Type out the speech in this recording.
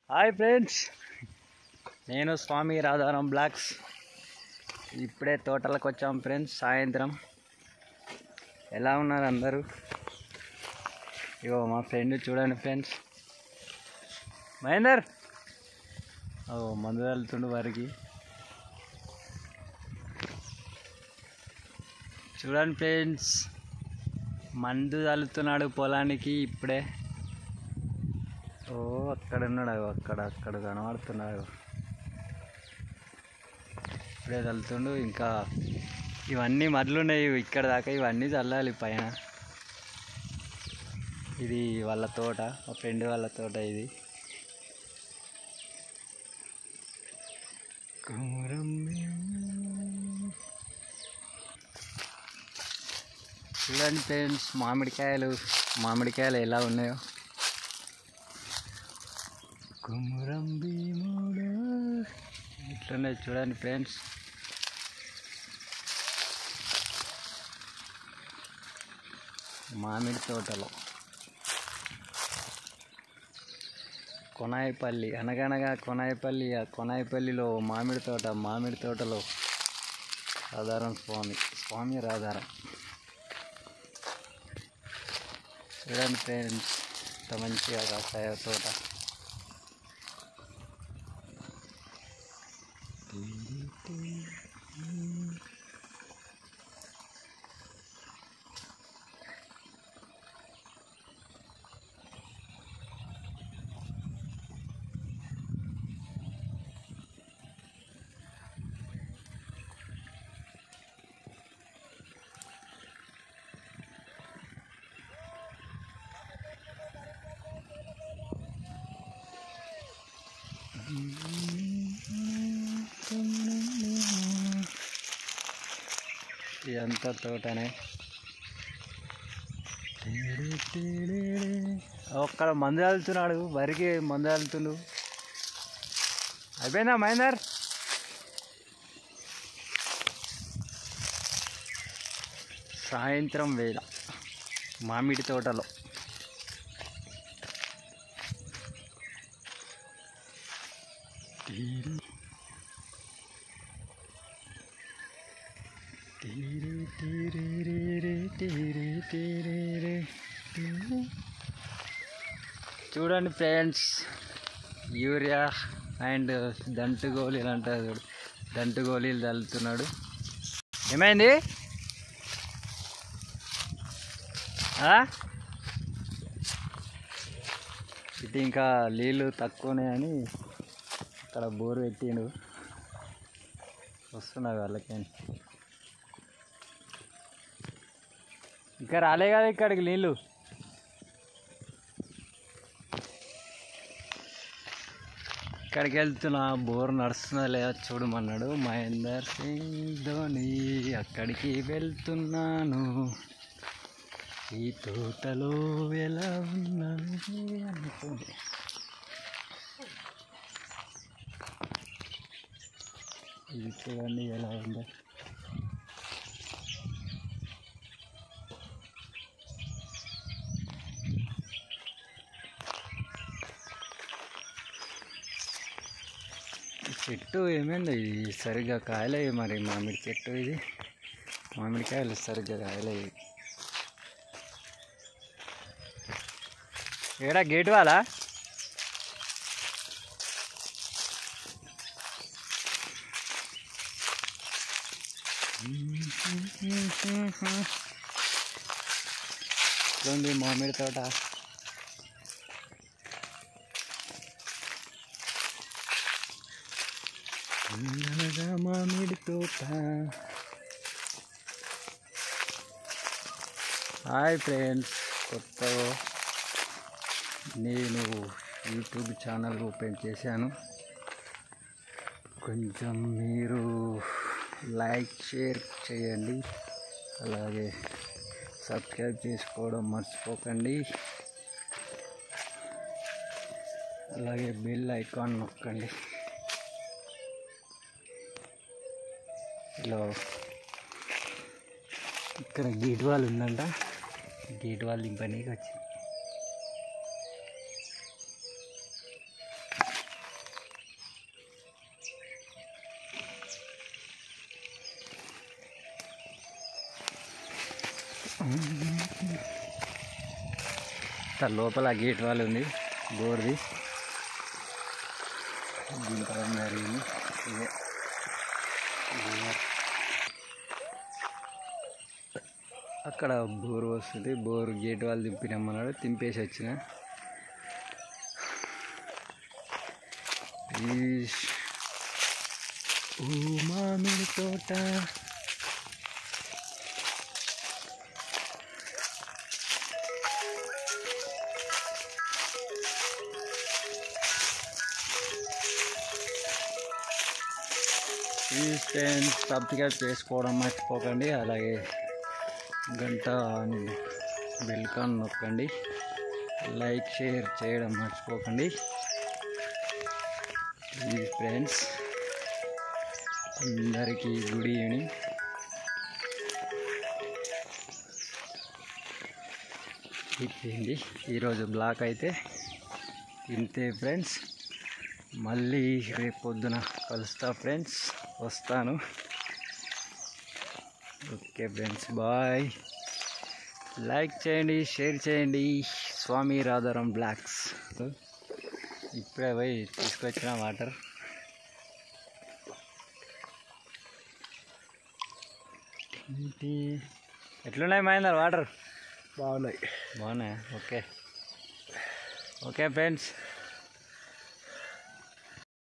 Hi friends నేను స్వామి రాధారాం blocks ఇప్పుడే తోటలకు వచ్చాం ఫ్రెండ్స్ సాయంత్రం ఎలా ఉన్నారు అందరూ ఇగో మా ఫ్రెండ్ చూడండి ఫ్రెండ్స్ మహేందర్ ఓ మందు వెళ్తుండు వారికి చూడండి ఫ్రెండ్స్ మందు చల్లుతున్నాడు పొలానికి ఇప్పుడే ఓ అక్కడ ఉన్నాడు అగో అక్కడ అక్కడ కనబడుతున్నాడు ఇప్పుడే చల్లుతుండు ఇంకా ఇవన్నీ మడ్లున్నాయి ఇక్కడ దాకా ఇవన్నీ చల్లాలి పైన ఇది వాళ్ళ తోట మా ఫ్రెండ్ వాళ్ళ తోట ఇది చూడండి ఫ్రెండ్స్ మామిడికాయలు మామిడికాయలు ఎలా ఉన్నాయో కుమురం భీముడు ఇట్లున్నాయి చూడండి ఫ్రెండ్స్ మామిడి తోటలో కొనాయిపల్లి అనగనగా కొనాయిపల్లి ఆ కొనాయిపల్లిలో మామిడి తోట మామిడి తోటలో రాధారం స్వామి స్వామి రాధారం చూడండి ఫ్రెండ్స్ ఇంత మంచిగా కాస్తాయో తోట ఇదంతా తోటనే ఒక్కడ మందు వెళ్తున్నాడు వరికి మందు వెళ్తుండు అయిపోయిందా మహేందర్ సాయంత్రం వేళ మామిడి తోటలో చూడండి ఫ్రెండ్స్ యూరియా అండ్ దంటు గోళీలు అంటారు చూడు దంటు గోళీలు చల్లుతున్నాడు ఏమైంది ఆ? ఇటు ఇంకా నీళ్ళు తక్కువనే అని అక్కడ బోరు పెట్టిండు వస్తున్నా వాళ్ళకి ఇంకా రాలే కదా ఇక్కడికి నీళ్ళు ఇక్కడికి వెళ్తున్నా బోర్ నడుస్తుందా లేదా చూడమన్నాడు మహేందర్ సింగ్ ధోని అక్కడికి వెళ్తున్నాను ఈ తోటలో ఎలా ఉన్నాను అనుకోండి ఇది చూడండి ఎలా ఉందో ఈ చెట్టు ఏమైంది ఇది సరిగ్గా కాయలేదు మరి మామిడి చెట్టు ఇది మామిడికాయలు సరిగ్గా కాయలేదు ఏడా గేట్ వాళ్ళ ఇట్లుంది మామిడి తోట అందనగా మామిడి తోట హాయ్ ఫ్రెండ్స్ కొత్త నేను యూట్యూబ్ ఛానల్ ఓపెన్ చేశాను కొంచెం మీరు లైక్ షేర్ చేయండి అలాగే సబ్స్క్రైబ్ చేసుకోవడం మర్చిపోకండి అలాగే బెల్ ఐకాన్ నొక్కండి ఇలా ఇక్కడ గేట్ వాల్ ఉందంట గేట్ వాల్ దింపనీకి వచ్చింది త- లోపల గేట్ వాళ్ళు ఉంది బోర్ది దీని తర్వాత జరిగింది ఇదే బోర్. అక్కడ బోర్ వస్తుంది బోర్ గేట్ వాళ్ళు దింపినమ్మన్నాడు తింపేసి వచ్చిన ఈష్. ఓ మామిడి తోట ఈ ఫ్రెండ్స్ సబ్స్క్రైబ్ చేసుకోవడం మర్చిపోకండి అలాగే గంట బెల్కాన్ నొక్కండి లైక్ షేర్ చేయడం మర్చిపోకండి ఈ ఫ్రెండ్స్ అందరికీ గుడ్ ఈవినింగ్ అయిపోయింది ఈరోజు బ్లాక్ అయితే ఇంతే ఫ్రెండ్స్ మళ్ళీ రేపు పొద్దున కలుస్తా ఫ్రెండ్స్ వస్తాను ఓకే ఫ్రెండ్స్ బాయ్ లైక్ చేయండి షేర్ చేయండి స్వామి రాధారం బ్లాక్స్ ఇప్పుడే పోయి తీసుకొచ్చిన వాటర్ ఏంటి ఎట్లున్నాయి మహేందర్ వాటర్ బాగున్నాయి బాగున్నాయా ఓకే ఓకే ఫ్రెండ్స్